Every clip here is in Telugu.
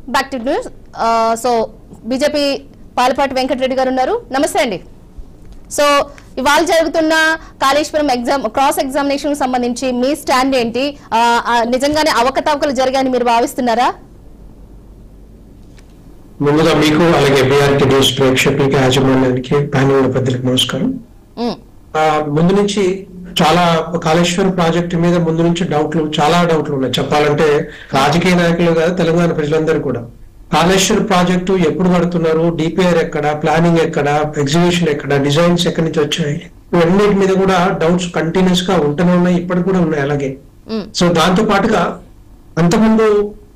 Back to news so BJP Palapati Venkata Reddy garu ఉన్నారు నమస్తే అండి సో ఇవాళ జరుగుతున్న కాళేశ్వరం ఎగ్జామ్ క్రాస్ ఎగ్జామినేషన్ సంబంధించి మీ స్టాండ్ ఏంటి ఆ, ఆ, నిజంగానే అవకతవకలు జరిగాయని మీరు భావిస్తున్నారా ముందుగా మీకు అలాగే బీఆర్టీ న్యూస్ ప్రేక్షకులకి యాజమాన్యానికి ప్యానల్ ఉన్న పెద్దలకు నమస్కారం ఉమ్, ఆ, ముందు నుంచి చాలా కాళేశ్వరం ప్రాజెక్టు మీద ముందు నుంచి డౌట్లు చాలా డౌట్లు ఉన్నాయి చెప్పాలంటే రాజకీయ నాయకులు కాదు తెలంగాణ ప్రజలందరూ కూడా కాళేశ్వరం ప్రాజెక్టు ఎప్పుడు కడుతున్నారు డిపిఆర్ ఎక్కడ ప్లానింగ్ ఎక్కడ ఎగ్జిబిషన్ ఎక్కడ డిజైన్స్ ఎక్కడి నుంచి వచ్చాయి ఇవన్నిటి మీద కూడా డౌట్స్ కంటిన్యూస్ గా ఉంటూనే ఉన్నాయి ఇప్పటికి కూడా ఉన్నాయి అలాగే ఉమ్, సో దాంతో పాటుగా అంతకుముందు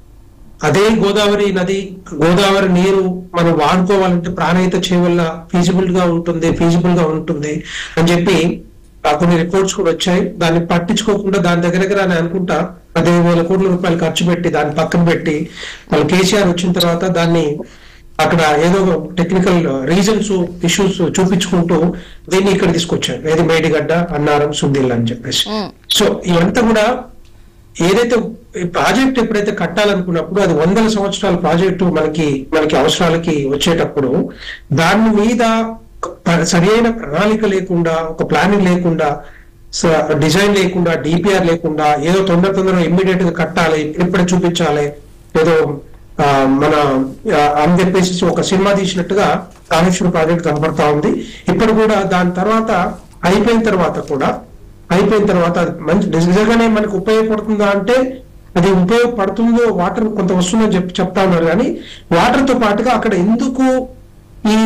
అదే గోదావరి నది గోదావరి నీరు మనం వాడుకోవాలంటే ప్రాణహిత చేయవల్ల ఫీజిబుల్ గా ఉంటుంది ఫీజిబుల్ గా ఉంటుంది అని చెప్పి ఆ కొన్ని రిపోర్ట్స్ కూడా వచ్చాయి దాన్ని పట్టించుకోకుండా దాని దగ్గర దగ్గర అని అనుకుంటా పదిహేను వేల కోట్ల రూపాయలు ఖర్చు పెట్టి దాన్ని పక్కన పెట్టి వాళ్ళు కేసీఆర్ వచ్చిన తర్వాత దాన్ని అక్కడ ఏదో టెక్నికల్ రీజన్స్ ఇష్యూస్ చూపించుకుంటూ దీన్ని ఇక్కడ తీసుకొచ్చారు ఏది మేడిగడ్డ అన్నారం సుందిల్ అని చెప్పేసి ఉమ్, సో ఇవంతా కూడా ఏదైతే ఈ ప్రాజెక్ట్ ఎప్పుడైతే కట్టాలనుకున్నప్పుడు అది వందల సంవత్సరాల ప్రాజెక్టు మనకి మనకి అవసరాలకి వచ్చేటప్పుడు దాని మీద ప- సరియైన ప్రణాళిక లేకుండా ఒక ప్లానింగ్ లేకుండా స- డిజైన్ లేకుండా డిపిఆర్ లేకుండా ఏదో తొందర తొందరగా ఇమ్మీడియట్ గా కట్టాలి ఇప్పుడే చూపించాలి ఏదో ఆ, మన ఆ, అని చెప్పేసి ఒక సినిమా తీసినట్టుగా కాళేశ్వరం ప్రాజెక్ట్ కనబడతా ఉంది ఇప్పుడు కూడా దాని తర్వాత అయిపోయిన తర్వాత కూడా అయిపోయిన తర్వాత అది మంచి నిజంగానే మనకు ఉపయోగపడుతుందా అంటే అది ఉపయోగపడుతుందో వాటర్ కొంత వస్తుందని చెప్పి చెప్తా ఉన్నారు కానీ వాటర్ తో పాటుగా అక్కడ ఎందుకు ఈ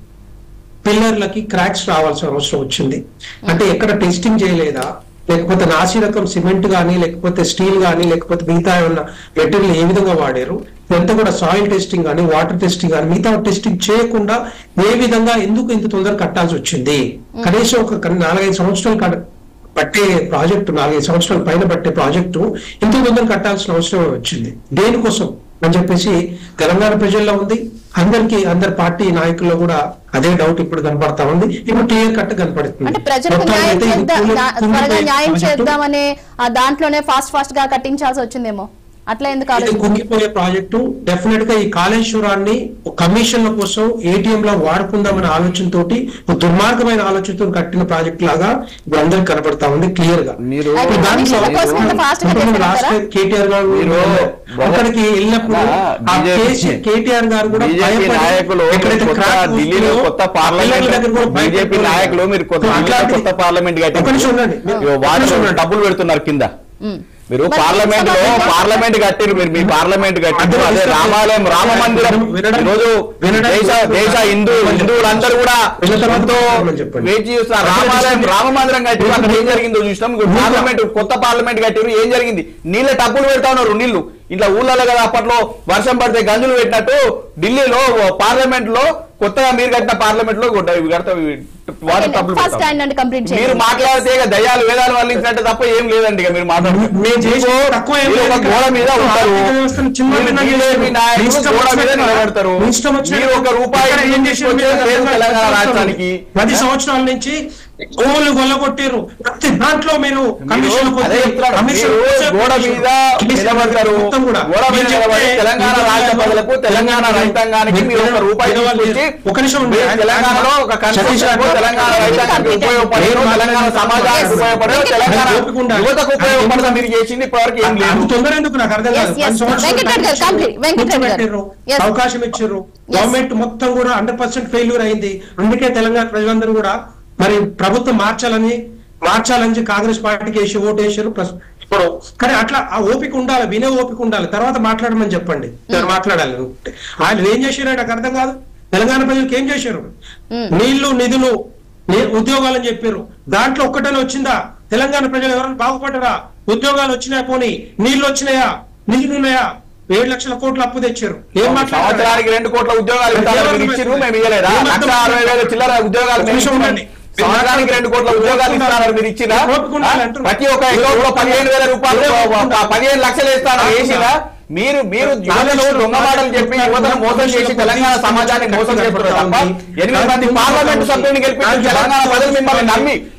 పిల్లర్లకి క్రాక్స్ రావాల్సిన అవసరం వచ్చింది అంటే ఎక్కడ టెస్టింగ్ చేయలేదా లేకపోతే నాసి రకం సిమెంట్ కానీ లేకపోతే స్టీల్ కానీ లేకపోతే మిగతా ఏమన్నా మెటీరియల్ ఏ విధంగా వాడారు ఇదంతా కూడా సాయిల్ టెస్టింగ్ కానీ వాటర్ టెస్టింగ్ కానీ మిగతా టెస్టింగ్ చేయకుండా ఏ విధంగా ఎందుకు ఇంత తొందరగా కట్టాల్సి వచ్చింది కనీసం ఒక కన్- నాలుగైదు సంవత్సరాలు కడ- పట్టే ప్రాజెక్టు నాలుగైదు సంవత్సరాల పైన పట్టే ప్రాజెక్టు ఇంత తొందరగా కట్టాల్సిన అవసరం వచ్చింది దేనికోసం అని చెప్పేసి తెలంగాణ ప్రజల్లో ఉంది అందరికి అందరి పార్టీ నాయకుల్లో కూడా అదే డౌట్ ఇప్పుడు కనపడతా ఉంది ఇప్పుడు క్లియర్ కట్ కనపడుతుంది అంటే ప్రజలకు మొత్తం న్యాయం అయితే ఇది చేద్దాం కూలి- న్యా- త్వరగా కూలిపోయే న్యాయం ప్రాజెక్టు. చేద్దామనే ఆ దాంట్లోనే ఫాస్ట్ ఫాస్ట్ గా కట్టించాల్సి వచ్చిందేమో అట్లా ఎందుకు ఇది ఆలోచించారు కుంగిపోయే ప్రాజెక్టు డెఫినెట్ గా ఈ కాళేశ్వరాన్ని కమిషన్ల కోసం ఏటీఎం లా వాడుకుందామనే ఆలోచనతోటి ఒక దుర్మార్గమైన ఆలోచనతో కట్టిన ప్రాజెక్ట్ లాగా ఇప్పుడు అందరికి కనపడతా ఉంది క్లియర్ గా మీరు అయితే ఇప్పుడు దాంట్లో కమిషన్ల కోసం ఇంత fast గా ఇప్పుడు చేస్తారా? లాస్ట్ టైం కేటీఆర్ గారు మీరు అక్కడికి వెళ్ళినప్పుడు అలా ఆ BJP కేసీ- కేటీఆర్ గారు కూడా బీజేపీ భయపడి నాయకులు ఎక్కడైతే కొత్త crack ఢిల్లీలో వస్తుందో కొత్త ఆ పిల్లల పార్లమెంట్ దగ్గర కూడా బీజేపీ భయపడుతున్నారు. నాయకులు మీరు కొత్త సో ఢిల్లీలో అట్లాంటి- కొత్త పార్లమెంట్ ఒక్క నిమిషం ఉండండి. కట్టారు ఒక్క వాటర్ నిమిషం ఉండండి. డబ్బులు పెడుతున్నారు కింద ఉమ్. మీరు మరి పార్లమెంట్ లో లోక్సభ పార్లమెంట్ కట్టిరు మీరు మీ పార్లమెంట్ కట్టిరు అదే అదే విషయం రామాలయం రామ మందిరం వినడం- ఈరోజు వినడం- దేశ దేశ హిందూ హిందువులందరూ కూడా విన్న తర్వాత ఎంతో మాట్లాడమని చెప్పండి. వేచి చూస్తున్నారు అదే రామాలయం విషయం- రామ మందిరం కట్టిరు అక్కడ ఏం జరిగిందో చూసినాం పార్లమెంట్ కొత్త పార్లమెంట్ కట్టిరు ఏం జరిగింది నీళ్ళ టబ్బులు పెడతా ఉన్నారు నీళ్లు ఇట్లా ఊళ్ళలో కదా అప్పట్లో వర్షం పడితే గంజులు పెట్టినట్టు ఢిల్లీలో పార్లమెంట్ లో కొత్తగా మీరు కట్టిన పార్లమెంట్ లో కొట్ట- ఇవి కడతా వాటర్ టబ్బులు ఫస్ట్ పెడతాం. స్టాండ్ అండ్ కంప్లీట్ మీరు చేయండి మాట్లాడితే ఇక దయ్యాలు వేదాలు వల్లించినట్టు తప్ప ఏం లేదండి ఇక మీరు మాట్లాడుతున్నారు మేము చేసే తక్కువ ఏం మీరు ఒక లేదు. గోడ మీద ఉంటారు ఆర్థిక వ్యవస్థను చిన్న మీరు భిన్నం బీజేపీ చేస్తారు. మీ నాయకులు ఇష్టం గోడ మీద వచ్చినట్టుగా, నిలబడతారు మీ ఇష్టం వచ్చినట్టుగా మీరు ఒక రూపాయి ఇక్కడ ఏం చేశారు మీరు తీసుకొచ్చేది లేదు తెలంగాణ రాష్ట్రానికి పది సంవత్సరాల నుంచి గోలు గొల్లగొట్టారు ప్రతి దాంట్లో మీరు కమిషన్ అదే చెప్తున్నాను. మీరు గోడ మీద నిలబడతారు మొత్తం కూడా గోడ మీద మీరు నిలబడి చెప్తే తెలంగాణ మీరు రాష్ట్ర ప్రజలకు తెలంగాణ రైతాంగానికి మీరు ఒక రూపాయి తీసుకొచ్చి ఒక నిమిషం ఉండండి. మీరు తెలంగాణలో ఒక సతీష్ కన్స్ట్రక్షన్ గారు తెలంగాణ రైతాంగానికి ఉపయోగపడేది తెలంగాణ సమాజానికి ఉపయోగపడేది తెలంగాణ ఓపిక ఉండాలి. యువతకు ఉపయోగపడదా మీరు చేసింది ఇప్పటివరకు ఏం అంత లేదు తొందర ఎందుకు నాకు అర్థం కాదు Yes, yes. పది సంవత్సరాలు వెంకటరెడ్డి గారు, టైం complete. వెంకటరెడ్డి గారు. కూర్చోబెట్టిర్రు. Yes. అవకాశం ఇచ్చారు గవర్నమెంట్ మొత్తం కూడా హండ్రెడ్ పర్సెంట్ ఫెయిల్యూర్ అయింది అందుకే తెలంగాణ ప్రజలందరూ కూడా మరి ప్రభుత్వం మార్చాలని మార్చాలని కాంగ్రెస్ పార్టీకి వేసి ఓటు వేసారు ప్రస్- ఇప్పుడు కానీ అట్లా ఆ ఓపిక ఉండాలి వినే ఓపిక ఉండాలి తర్వాత మాట్లాడమని చెప్పండి నేను మాట్లాడాలి అనుకుంటే ఆయన ఏం చేశారో నాకు అర్థం కాదు తెలంగాణ ప్రజలకు ఏం చేశారు నీళ్లు నిధులు ని- ఉద్యోగాలని చెప్పారు దాంట్లో ఒక్కటనే వచ్చిందా తెలంగాణ ప్రజలు ఎవరైనా బాగుపడరా ఉద్యోగాలు వచ్చినాయా పోనీ నీళ్లు వచ్చినాయా నిధులు ఉన్నాయా ఏడు లక్షల కోట్ల అప్పు తెచ్చారు ఏం మాట్లాడారు సంవత్సరానికి రెండు కోట్ల ఉద్యోగాలు ఇస్తారని మీరు ఇచ్చిర్రు మేము ఇవ్వలేదా ఏం లక్ష అర్థం అరవై వేల చిల్లర ఉద్యోగాలు మేము నిమిషం ఇచ్చినాం. ఉండండి. సంవత్సరానికి రెండు కోట్ల ఉద్యోగాలు ఇస్తారని మీరు ఇచ్చిరా ఓపిక ఉండాలి అంటున్నారు. ప్రతి ఒక్క అకౌంట్ లో పదిహేను వేల రూపాయలు ఓపిక ఉండాలి. పదిహేను లక్షలు ఇస్తారని వేసిరా మీరు మీరు యువతను దొంగ మాటలు చెప్పి యువతను మోసం చేసి తెలంగాణ సమాజాన్ని మోసం చేస్తున్నారు తప్ప ఎనిమిది మంది పార్లమెంట్ సభ్యుని గెలిపించి తెలంగాణ ప్రజలు మిమ్మల్ని నమ్మి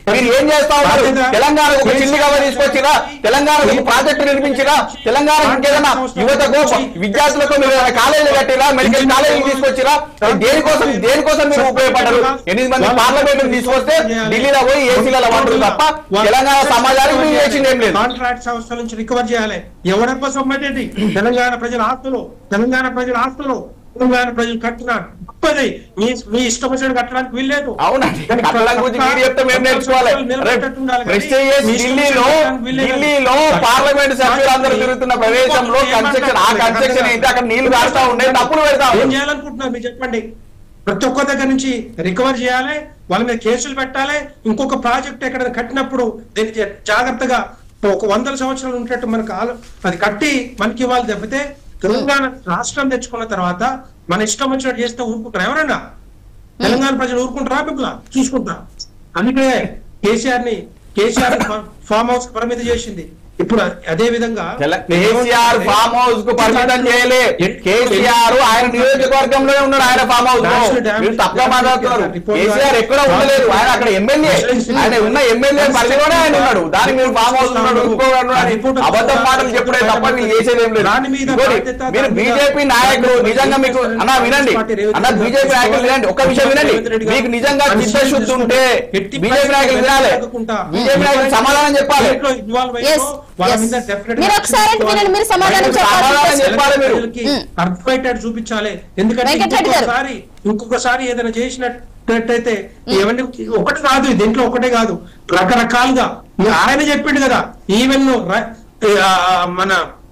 మీరు ఏం చేస్తా ఉన్నారు బాధ్యత- తెలంగాణకు ఒక చిల్లి కవర్ తీసుకొచ్చిరా తెలంగాణకు ఒక ప్రాజెక్టు నిర్మించిరా తెలంగాణకు ఇంకేదైనా యువతకు విద్యార్థులకు మీరు ఏమైనా కాలేజీలు కట్టిరా మెడికల్ కాలేజీలు తీసుకొచ్చిరా దేనికోసం దేనికోసం మీరు ఉపయోగపడ్డారు ఎనిమిది మంది పార్లమెంట్ తీసుకొస్తే ఢిల్లీలో పోయి ఏసీలలో వంటలు తప్ప తెలంగాణ సమాజానికి మీరు చేసింది ఏం లేదు కాంట్రాక్ట్ సంస్థల నుంచి రికవర్ చేయాలి ఎవడెప్ప సొమ్మటేది తెలంగాణ ప్రజల ఆస్తులు తెలంగాణ ప్రజల ఆస్తులు తెలంగాణ ప్రజలు కట్టిన గొప్పది మీ మీ ఇష్టం వచ్చినట్టు కట్టడానికి వీల్లేదు అవునండి కట్టడం గురించి మీరు చెప్తే మేము నేర్చుకోవాలి ప్రెస్టీజియస్ ఢిల్లీలో ఢిల్లీలో పార్లమెంట్ సభ్యులందరూ తిరుగుతున్న ప్రదేశంలో కన్స్ట్రక్షన్ ఆ కన్స్ట్రక్షన్ అయితే అక్కడ నీళ్లు కాస్తా ఉండే తప్పులు పెడతా ఏం ఉన్నారు. చేయాలనుకుంటున్నారు మీరు చెప్పండి ప్రతి ఒక్క దగ్గర నుంచి రికవర్ చేయాలి వాళ్ళ మీద కేసులు పెట్టాలి ఇంకొక ప్రాజెక్ట్ ఎక్కడ కట్టినప్పుడు దీనికి జాగ్రత్తగా ఒక వందల సంవత్సరాలు ఉండేటట్టు మనకు ఆలో- అది కట్టి మనకి ఇవ్వాలి తప్పితే తెలంగాణ రాష్ట్రం తెచ్చుకున్న తర్వాత మన ఇష్టం వచ్చినట్టు చేస్తే ఊరుకుంటారు ఎవరైనా తెలంగాణ ప్రజలు ఊరుకుంటారా మిమ్మల్ని చూసుకుంటారా అందుకే కేసీఆర్ ని కేసీఆర్ ఫామ్ హౌస్ పరిమితి చేసింది ఇప్పుడు అదే విధంగా తెల- కేసీఆర్ ఫామ్ హౌస్ కు పరిమితం చేయలే కేసీఆర్ ఆయన నియోజకవర్గంలోనే ఉన్నాడు ఆయన ఫామ్ హౌస్ లో మీరు తప్పుగా మాట్లాడుతున్నారు కేసీఆర్ ఎక్కడ ఉండలేదు ఆయన అక్కడ ఎమ్మెల్యే ఆయన ఉన్న ఎమ్మెల్యే పరిధిలోనే ఆయన ఉన్నాడు దానికి మీరు ఫామ్ హౌస్ ఉన్నాడు ఇంకోడు ఉన్నాడు అని అబద్ధం మాటలు చెప్పుడే తప్ప మీరు చేసేది ఏం లేదు దాని మీద ఇంకోటి, బాధ్యత మీరు దాని మీద బీజేపీ నాయకులు నిజంగా మీకు అన్న వినండి అన్న బీజేపీ నాయకులు వినండి ఒక్క విషయం వినండి మీకు నిజంగా చిత్తశుద్ధి ఉంటే బీజేపీ నాయకులు వినాలి బీజేపీ నాయకులు సమాధానం చెప్పాలి Yes, yes. మీరు ఒకసారి అంటే వినండి, మీరు సమాధానం మీరు చెప్పాలి సమాధానం చెప్పాలి మీరు. అర్థమయ్యేటట్టు చూపించాలి ఎందుకంటే వెంకటరెడ్డి గారు. ఇంకొకసారి ఇంకొకసారి ఏదైనా చేసినట్టయితే ఏమంటే ఒకటి కాదు దీంట్లో ఒకటే కాదు రకరకాలుగా ఆయన చెప్పిండు కదా ఈవెన్ ర- ఆ, మన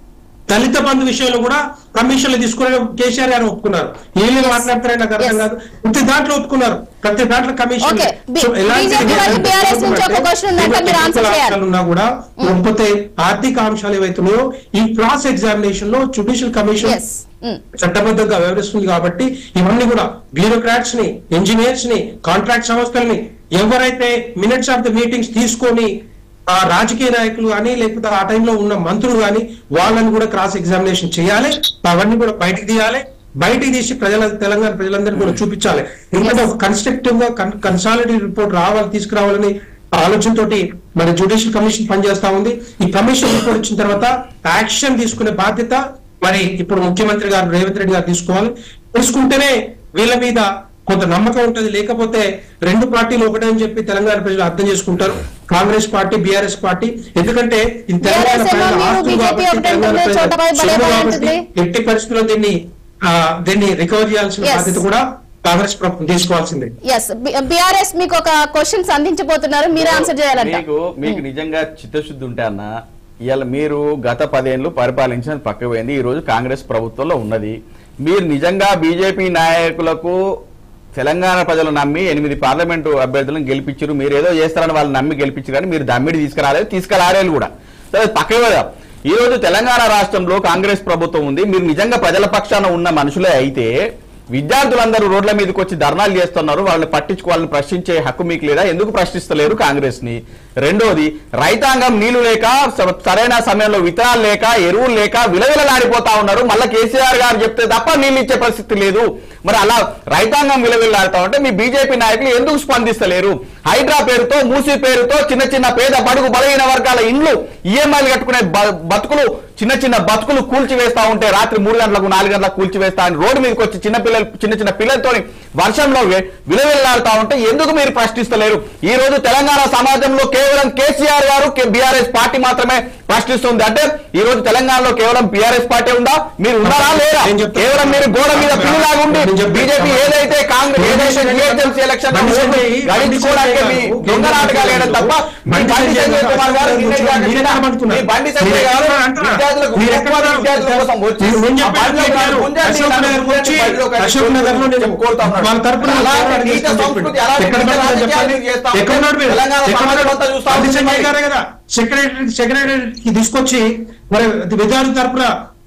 దళిత బంధు విషయంలో కూడా కమిషన్లు తీసుకుని కేసీఆర్ గారు ఒప్పుకున్నారు వీళ్ళు మాట్లాడతారని నాకు అర్థం Yes. కాదు ప్రతి దాంట్లో ఒప్పుకున్నారు ప్రతి దాంట్లో కమిషన్ Okay. బి- BJP వాళ్ళు BRS నుంచి ఒక question ఉందంటే మీరు answer చేయాలి. ఉన్నా కూడా లేకపోతే ఆర్థిక అంశాలు ఏవైతున్నాయో ఈ క్రాస్ ఎగ్జామినేషన్ లో జుడిషియల్ కమిషన్ ఎస్ చట్టబద్ధంగా వ్యవహరిస్తుంది కాబట్టి ఇవన్నీ కూడా బ్యూరోక్రాట్స్ ని ఇంజనీర్స్ ని కాంట్రాక్ట్ సంస్థల్ని ఎవరైతే మినిట్స్ ఆఫ్ ద మీటింగ్స్ తీసుకొని ఆ రాజకీయ నాయకులు కానీ లేకపోతే ఆ టైంలో ఉన్న మంత్రులు కానీ వాళ్ళని కూడా క్రాస్ ఎగ్జామినేషన్ చేయాలి అవన్నీ కూడా బయటికి తీయాలి బయటికి తీసి ప్రజల తెలంగాణ ప్రజలందరికీ కూడా చూపించాలి ఎందుకంటే ఒక కన్స్ట్రక్టివ్ గా కన్సాలిడేట్ రిపోర్ట్ రావాలి తీసుకురావాలని ఆలోచనతోటి మన జ్యుడిషియల్ కమిషన్ పనిచేస్తా ఉంది ఈ కమిషన్ రిపోర్ట్ వచ్చిన తర్వాత యాక్షన్ తీసుకునే బాధ్యత మరి ఇప్పుడు ముఖ్యమంత్రి గారు రేవంత్ రెడ్డి గారు తీసుకోవాలి తీసుకుంటేనే వీళ్ళ మీద కొంత నమ్మకం ఉంటది లేకపోతే రెండు పార్టీలు ఒకటే అని చెప్పి తెలంగాణ ప్రజలు అర్థం చేసుకుంటారు కాంగ్రెస్ పార్టీ బీఆర్ఎస్ పార్టీ ఎందుకంటే ఇది తెలంగాణ BRS ఏమో ప్రజల మీరు ఆస్తులు BJP కాబట్టి, ఒకటే తెలంగాణ ఉంటుంది, ప్రజల చోటపై బలే సొమ్ము బలే కాబట్టి ఉంటుంది. ఎట్టి పరిస్థితుల్లో దీన్ని ఆ, దీన్ని రికవర్ చేయాల్సిన Yes. బాధ్యత కూడా కాంగ్రెస్ ప్రభుత్వం తీసుకోవాల్సిందే ఎస్ బిఆర్ఎస్ మీకు ఒక క్వశ్చన్స్ అందించబోతున్నారు మీరే ఆన్సర్ చేయాలంట మీకు మీకు నిజంగా చిత్తశుద్ధి ఉంటే అన్న ఇవాళ మీరు గత పదేళ్ళు పరిపాలించిన పక్క పోయింది ఈ రోజు కాంగ్రెస్ ప్రభుత్వంలో ఉన్నది మీరు నిజంగా బీజేపీ నాయకులకు తెలంగాణ ప్రజలు నమ్మి ఎనిమిది పార్లమెంటు అభ్యర్థులను గెలిపించారు మీరు ఏదో చేస్తారని వాళ్ళు నమ్మి గెలిపించారు కానీ మీరు దమ్మిడి తీసుకురాలేదు తీసుకురాలేదు కూడా సరే పక్కన పెడదాం. ఈ రోజు తెలంగాణ రాష్ట్రంలో కాంగ్రెస్ ప్రభుత్వం ఉంది మీరు నిజంగా ప్రజల పక్షాన ఉన్న మనుషులే అయితే విద్యార్థులందరూ రోడ్ల మీదకి వచ్చి ధర్నాలు చేస్తున్నారు వాళ్ళని పట్టించుకోవాలని ప్రశ్నించే హక్కు మీకు లేదా ఎందుకు ప్రశ్నిస్తలేరు కాంగ్రెస్ ని రెండోది రైతాంగం నీళ్లు లేక స- సరైన సమయంలో విత్తనాలు లేక ఎరువులు లేక విలవిలలాడిపోతా ఉన్నారు మళ్ళీ కేసీఆర్ గారు చెప్తే తప్ప నీళ్ళు ఇచ్చే పరిస్థితి లేదు మరి అలా రైతాంగం విలవిల్లాడుతా ఉంటే మీ బీజేపీ నాయకులు ఎందుకు స్పందిస్తలేరు హైడ్రా పేరుతో మూసీ పేరుతో చిన్న చిన్న పేద బడుగు బలహీన వర్గాల ఇండ్లు ఈఎంఐలు కట్టుకునే బ- బతుకులు చిన్న చిన్న బతుకులు కూల్చివేస్తా ఉంటే రాత్రి మూడు గంటలకు నాలుగు గంటలకు కూల్చివేస్తా అని రోడ్డు మీదకి వచ్చి చిన్న పిల్లలు చిన్న చిన్న పిల్లలతో వర్షంలో వె- విలవిల్లాడుతా ఉంటే ఎందుకు మీరు ప్రశ్నిస్తలేరు ఈ రోజు తెలంగాణ సమాజంలో కేవలం కేసీఆర్ గారు బీఆర్ఎస్ పార్టీ మాత్రమే ప్రశ్నిస్తుంది అంటే ఈ రోజు తెలంగాణలో కేవలం బీఆర్ఎస్ పార్టీ ఉందా మీరు ఉన్నారా లేదా నేను చెప్తాను. కేవలం మీరు గోడ మీద పిల్లిలాగా ఉండి నేను చెప్తాను. బీజేపీ ఏదైతే కాంగ్రెస్ ఏదైతే జిహెచ్ఎంసీ ఎలక్షన్ బండి సంజయ్ గడించుకోవడానికి మీ దొంగ నాటకాలు వేయడం తప్ప మీ బండి సంజయ్ కుమార్ గారు నిన్నే కాకుండా మీ బండి సంజయ్ గారు విద్యార్థులకు మీరు ఎక్కడ ఉపాధి విద్యార్థుల కోసం వచ్చి నేను ఆ బండిలో చెప్పాను కాదు, గుంజండి, అశోక్ నన్ను నగర్ గుంజండి, వచ్చి బండిలో కాదు, అశోక్ నగర్ లో నేను చెప్పుకోతా ఉన్నాడు. వాళ్ళ తరపున అలాంటి పోరాటం నీచ చేస్తాను సంస్కృతి, చెప్పండి. అలాంటి ఎక్కడ నీచ పడ్డారో రాజకీయాలు చెప్పండి. చేస్తా ఎక్కడ ఉన్నాడు మీరు? తెలంగాణ ఎక్కడ సమాజం ఉన్నాడు? అంతా చూస్తా బండి ఉంది సంజయ్ మరి. గారే కదా సెక్రటరీ సెక్రటరీ కి తీసుకొచ్చి మరి విద్యార్థి తరపున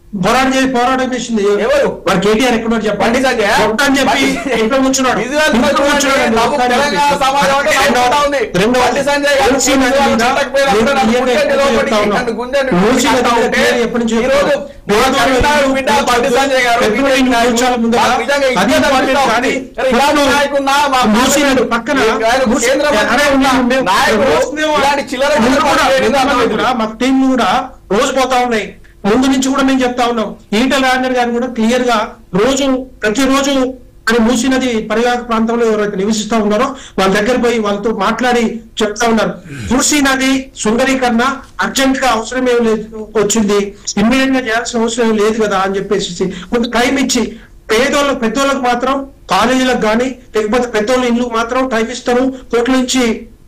పోరాటం చేసి పోరాటం చేసింది ఎవరు? మరి కేటీఆర్ ఎక్కడో చెప్పండి బండి సంజయ్? కొట్ట అని చెప్పి బండి- ఇంట్లో కూర్చున్నాడు విజువల్ ఇంట్లో చూడండి, కూర్చున్నాడు. నవ్వు కొట్ట అని తెలంగాణ చెప్పి. సమాజం అంటే నవ్వుకుంటా ఉంది. రెండవ- బండి సంజయ్ గారు మూసీ నది విజువల్ మీద చూడకపోయినా నేను కూడా నన్ను క్లియర్గా గుండెని ఎప్పుడు లోపలికి చెప్తా ఉన్నాను. నన్ను గుండెని మూసీ నది అంటా మీద ఉంటే క్లియర్ ఎప్పటి నుంచి ఈ రోజు గోదావరి తెలంగాణ నీళ్లు బిడ్డ బండి సంజయ్ గారు ఫిబ్రవరి బీజేపీ నుంచి కూర్చోాల ముందర మాకు నిజంగా అది ఇజ్జత్ ఇంపార్టెంట్ అనిపిస్తా కానీ ఉంది. అరే ఇలాంటి ఇప్పుడు నాయకున్నా, మా మూసీ నది పార్లమెంట్ పక్కన ఆయన మూసీ- కేంద్ర మంత్రి అరే ఉన్న మేము- నాయకుడు రోజునేమో ఇలాంటి చిల్లర ముందు చిల్లర కూడా పనులు చేయడం ముందు అర్థమైంది. కూడా మాకు టీంలు కూడా రోజు పోతా ఉన్నాయి ముందు నుంచి కూడా మేము చెప్తా ఉన్నాం ఈటల రాజేందర్ గారు కూడా క్లియర్ గా రోజు ప్రతిరోజు అని మూసీ నది పరివాహక ప్రాంతంలో ఎవరైతే నివసిస్తా ఉన్నారో వాళ్ళ దగ్గర పోయి వాళ్ళతో మాట్లాడి చెప్తా ఉన్నారు మూసీ నది సుందరీకరణ అర్జెంట్ గా అవసరం ఏం లేదు వచ్చింది ఇమ్మీడియట్ గా చేయాల్సిన అవసరం ఏం లేదు కదా అని చెప్పేసి కొంత టైం ఇచ్చి పేదోళ్ళ పెద్దోళ్ళకి మాత్రం కాలేజీలకు కానీ లేకపోతే పెద్దోళ్ళ ఇల్లు మాత్రం టైం ఇస్తారు కోట్ల నుంచి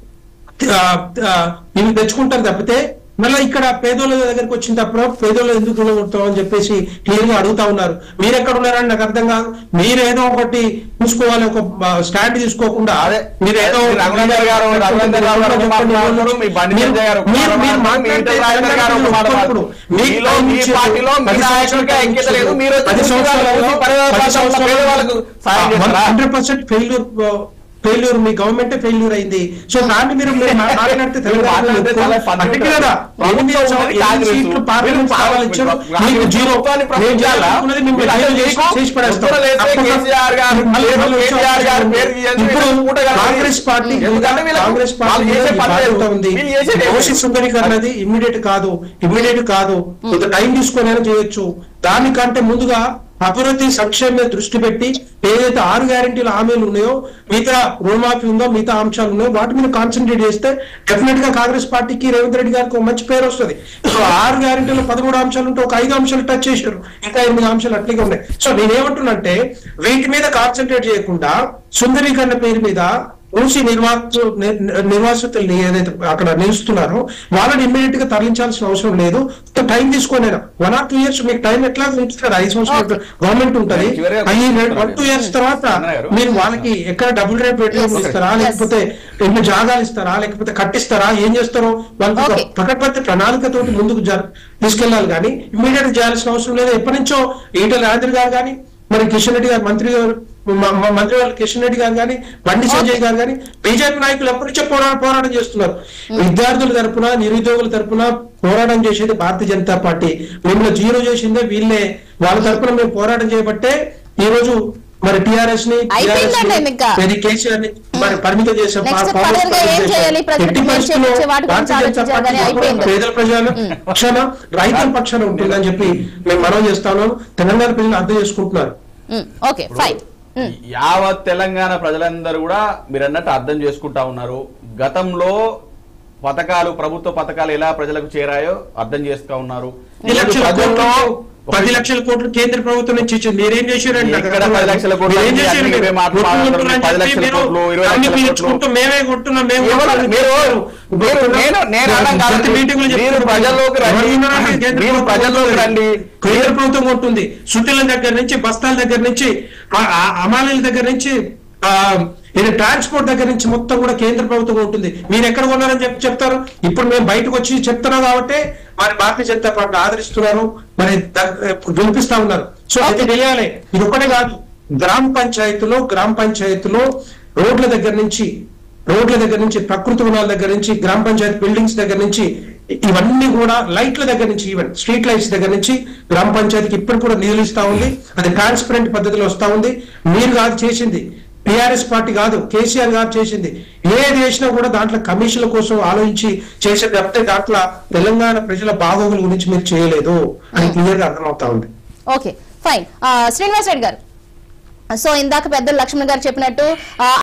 ఆ, ఆ, ఇవి తెచ్చుకుంటారు తప్పితే మళ్ళీ ఇక్కడ పేదోళ్ళ దగ్గరికి వచ్చిన తప్పుడు పేదోళ్ళు ఎందుకు రుణముడతాం అని చెప్పేసి క్లియర్ గా అడుగుతా ఉన్నారు మీరు ఎక్కడ ఉన్నారని నాకు అర్థం కాదు మీరు ఏదో ఒకటి చూసుకోవాలి ఒక స్టాండ్ తీసుకోకుండా అదే. మీరు ఏదో మీ రఘునందన్ గారు, రఘునందన్ రావు గారు ఒక మాట మాట్లాడుతున్నారు, మీ బండి మీరు- సంజయ్ గారు ఒక మీరు- మాట మీరు మాట్లాడుతున్నారు, మీ మాట్లాడితే ఈటల రాజేందర్ గారు ఒక మాట ఒక్కొక్కడు మాట్లాడుతున్నారు. మీకు మీలో, టైం మీ ఇచ్చారు. పార్టీలో మీ పది నాయకుడికి సంవత్సరాలు ఐక్యత లేదు. మీరు వచ్చి పది చూసి సంవత్సరాలలో పరివార పది ప్రాంతాల పేదవాళ్ళకు సాయం చేస్తారా? హండ్రెడ్ పర్సెంట్ ఫెయిల్యూర్ ఫెయిల్యూర్ మీ గవర్నమెంట్ ఫెయిల్యూర్ అయింది సో దాన్ని మీరు మీరు మా- మాట్లాడితే తెలంగాణలో మాట్లాడితే ఎక్కువ- చాలా ఫన్ అందుకే ఉంటుంది. కదా ఎనిమిది ప్రభుత్వం సంవ- ఉన్నది ఎనిమిది కాంగ్రెస్. సీట్లు పార్లమెంట్ మీరు స్థానాలు ఇచ్చారు ప్రభుత్వాన్ని మీకు జీరో ప్రభుత్వాన్ని మేము ప్రశ్నించాలా? చేయాలనుకున్నది మేము మీరు జీరో అంటే చేసి మీకు చేసి పడేస్తాం. ఉత్తరాలు వేస్తే అప్పుడు కేసీఆర్ గారు, మళ్ళీ లేదు మళ్ళీ కేసీఆర్ గారు పేరు తీయండి, ఇప్పుడు వీళ్ళు పూట కాదు. కాంగ్రెస్ పార్టీ ఎందుకంటే వీళ్ళకు కాంగ్రెస్ పార్టీ వాళ్ళు చేసే మీద పని బాధ్యత లేదు. ఉంది వీళ్ళు చేసేది ఏం దోషి లేదు. సుందరీకరణ అనేది ఇమ్మీడియట్ కాదు ఇమ్మీడియట్ కాదు కొంత టైం తీసుకొని అయినా చేయొచ్చు దానికంటే ముందుగా అభివృద్ధి సంక్షేమం మీద దృష్టి పెట్టి ఏదైతే ఆరు గ్యారెంటీల హామీలు ఉన్నాయో మిగతా రుణమాఫీ ఉందో మిగతా అంశాలు ఉన్నాయో వాటి మీద కాన్సన్ట్రేట్ చేస్తే డెఫినెట్ గా కాంగ్రెస్ పార్టీకి రేవంత్ రెడ్డి గారికి ఒక మంచి పేరు వస్తుంది సో ఆరు గ్యారెంటీలో పదమూడు అంశాలు ఉంటే ఒక ఐదు అంశాలు టచ్ చేశారు ఇంకా ఎనిమిది అంశాలు అట్లాగే ఉన్నాయి సో నేనేమంటున్నంటే వీటి మీద కాన్సన్ట్రేట్ చేయకుండా సుందరీకరణ పేరు మీద మూసి నిర్వాసు నిర్వాసితుల్ని ఏదైతే అక్కడ నిలుస్తున్నారో వాళ్ళని ఇమ్మీడియట్ గా తరలించాల్సిన అవసరం లేదు టైం తీసుకొని వన్ ఆర్ టూ ఇయర్స్ మీకు టైం ఎట్లా ఉంటుంది ఐదు సంవత్సరాలు గవర్నమెంట్ ఉంటది చివరిగా అయ్యి వన్ టూ ఇయర్స్ తర్వాత అన్నయ్య గారు. మీరు వాళ్ళకి ఎక్కడ డబుల్ రేట్ బెడ్రూమ్ Yes. ఇస్తారా Yes. లేకపోతే ఎన్ని జాగాలు ఇస్తారా లేకపోతే కట్టిస్తారా ఏం చేస్తారో వాళ్ళకి ఒక Okay. ప్రకటపత్ర ప్రణాళికతోటి ముందుకు జర- తీసుకెళ్లాలి కానీ ఇమ్మీడియట్ చేయాల్సిన అవసరం లేదు ఎప్పటి నుంచో ఈటల రాజేంద్ర గారు కానీ మరి కిషన్ రెడ్డి గారు మంత్రి గారు మ- మ- మంత్రి వాళ్ళు కిషన్ రెడ్డి గారు కానీ బండి సంజయ్ గారు కానీ బీజేపీ నాయకులు ఎప్పటి నుంచో పోరాటం పోరాటం చేస్తున్నారు విద్యార్థుల తరపున నిరుద్యోగుల తరపున పోరాటం చేసేది భారతీయ జనతా పార్టీ మిమ్మల్ని జీరో చేసిందే వీళ్ళే వాళ్ళ తరపున మేము పోరాటం చేయబట్టే ఈ రోజు మరి టిఆర్ఎస్ ని అయిపోయిందండి TRS ని, ఇంకా. మరి కేసీఆర్ ని మరి పరిమితం చేసే Next పా- further గా ఏం చేసే- చేయాలి? ప్రజలకు ఎట్టి మేము పరిస్థితుల్లో చేసే వాటి గురించి భారతీయ జనతా ఆలోచించాలి పార్టీ కానీ అయిపోయింది. పేదల ప్రజల పక్షాన రైతుల పక్షాన ఉంటుందని చెప్పి మేము మనం చేస్తా ఉన్నాం తెలంగాణ ప్రజలు అర్థం చేసుకుంటున్నారు ఓకే ఫైన్ యావత్ తెలంగాణ ప్రజలందరూ కూడా మీరు అన్నట్టు అర్థం చేసుకుంటా ఉన్నారు గతంలో పథకాలు ప్రభుత్వ పథకాలు ఎలా ప్రజలకు చేరాయో అర్థం చేస్తా ఉన్నారు పది లక్షల ప్రజల్లో కోట్లు పది లక్షల కోట్లు కేంద్ర ప్రభుత్వం నుంచి ఇచ్చింది మీరేం చేశారండి నాకు ఎక్కడ అర్థం పది కాదు. లక్షల కోట్లు మీరేం అంటే చేశారు అన్ని మీరు? ఇవే మాటలు కోట్లు మాట్లాడుతున్నారు. కొట్టున్నారని పది చెప్పి లక్షల మీరు కోట్లు, ఇరవై అన్ని లక్షల పీల్చుకుంటూ కోట్లు. మేమే కొట్టున్నాం మేము ఎవరు- కొట్టున్నాం. మీరు మీరు నేను నేను అనడం కాదు. ప్రతి మీటింగ్ లో మీరు చెప్తున్నారు. ప్రజల్లోకి రండి. ఎవరు ఉన్నారంటే కేంద్ర మీరు ప్రభుత్వం ప్రజల్లోకి రండి. కేంద్ర ప్రభుత్వం ఉంటుంది సుట్టిల దగ్గర నుంచి బస్తాల దగ్గర నుంచి ఆ- ఆ అమాలీల దగ్గర నుంచి ఆ ఇది ట్రాన్స్పోర్ట్ దగ్గర నుంచి మొత్తం కూడా కేంద్ర ప్రభుత్వం ఉంటుంది మీరు ఎక్కడ కొన్నారని చెప్పి చెప్తారు ఇప్పుడు మేము బయటకు వచ్చి చెప్తున్నాం కాబట్టి మరి భారతీయ జనతా పార్టీ ఆదరిస్తున్నారు మరి ద- గెలిపిస్తా ఉన్నారు సో అది తెలియాలి ఇది ఒకటే కాదు గ్రామ పంచాయతీలో గ్రామ పంచాయతీలో రోడ్ల దగ్గర నుంచి రోడ్ల దగ్గర నుంచి ప్రకృతి వనాల దగ్గర నుంచి గ్రామ పంచాయతీ బిల్డింగ్స్ దగ్గర నుంచి ఇవన్నీ కూడా లైట్ల దగ్గర నుంచి ఈవెన్ స్ట్రీట్ లైట్స్ దగ్గర నుంచి గ్రామ పంచాయతీకి ఇప్పుడు కూడా నిధులు ఇస్తా ఉంది అది ట్రాన్స్పరెంట్ పద్ధతిలో వస్తా ఉంది మీరు కాదు చేసింది టిఆర్ఎస్ పార్టీ కాదు కేసీఆర్ గారు చేసింది ఏది చేసినా కూడా దాంట్లో కమిషన్ల కోసం ఆలోచించి చేసేది తప్పితే దాంట్లో తెలంగాణ ప్రజల బాగోగుల గురించి మీరు చేయలేదు అని క్లియర్ గా అర్థమవుతా ఉంది ఓకే ఫైన్ శ్రీనివాస్ రెడ్డి గారు సో ఇందాక పెద్దలు లక్ష్మణ్ గారు చెప్పినట్టు ఆ,